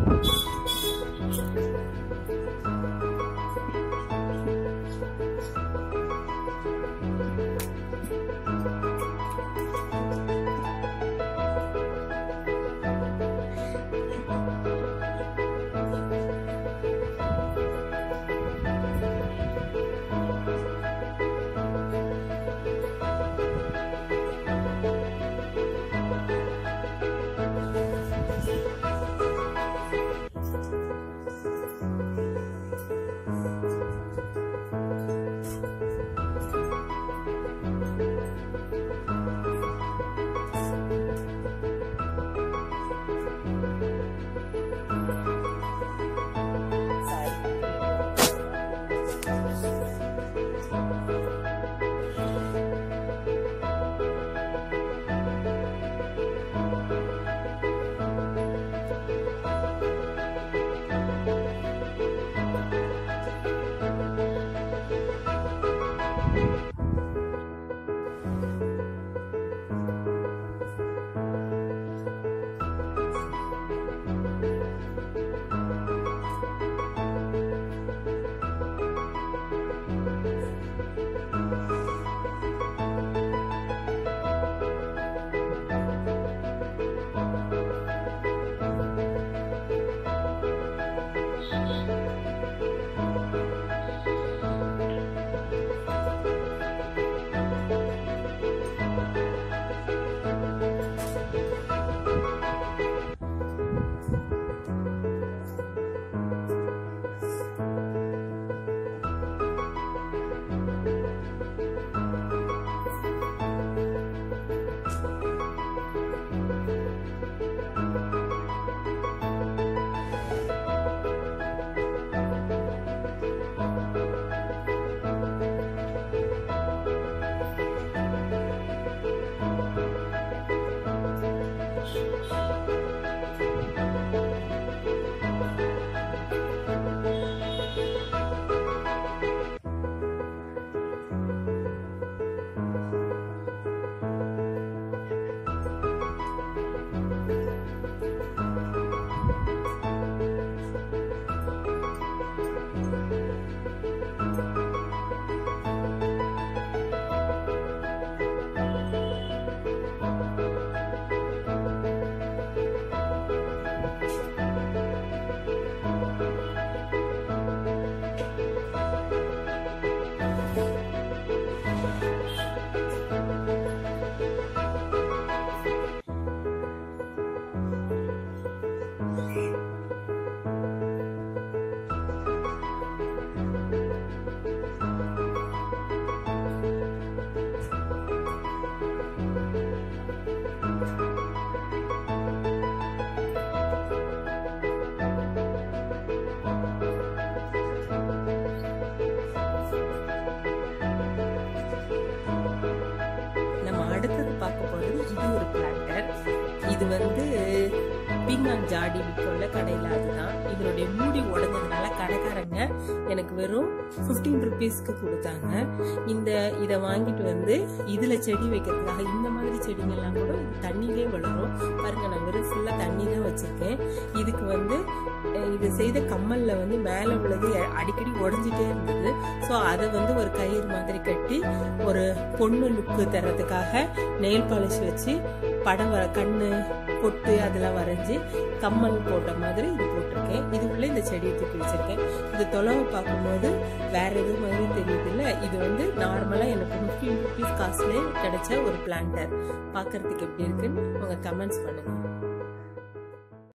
பார்க்க போகிறது இது ஒரு பிளான்டர் இது வந்து பீங்கான் ஜாடி விற்கல கடையில் அதுதான் இதனுடைய மூடி உடஞ்சதுனால கடைக்காரங்க எனக்கு வெறும் ஃபிஃப்டீன் ருபீஸ்க்கு கொடுத்தாங்க இந்த இதை வாங்கிட்டு வந்து இதில் செடி வைக்கிறதுக்காக இந்த மாதிரி செடிங்கள்லாம் கூட இது தண்ணியிலே வளரும் பாருங்க நான் வெறும் ஃபுல்லாக தண்ணி தான் வச்சுருக்கேன் இதுக்கு வந்து அஹ், இது செய்த கம்மலில் வந்து மேலே உள்ளது அ- அடிக்கடி உடஞ்சிட்டே இருந்தது ஸோ அதை வந்து ஒரு கயிறு மாதிரி கட்டி ஒரு பொண்ணு லுக்கு தர்றதுக்காக நெயில் பாலிஷ் வச்சு படம் வர கண்ணு பொட்டு அதெல்லாம் வரைஞ்சி கம்மல் போட்ட மாதிரி இது போட்டிருக்கேன் இது உள்ள இந்த செடியை தூக்கி வச்சிருக்கேன் இது தொலைவை பார்க்கும்போது வேற எது மாதிரி தெரியுது இல்ல இது வந்து நார்மலா எனக்கு ஃபிஃப்டீன் ருபீஸ் காசுலேயே கிடைச்ச ஒரு பிளான்டர் பார்க்கறதுக்கு எப்படி இருக்குன்னு உங்க கமெண்ட்ஸ் பண்ணுங்க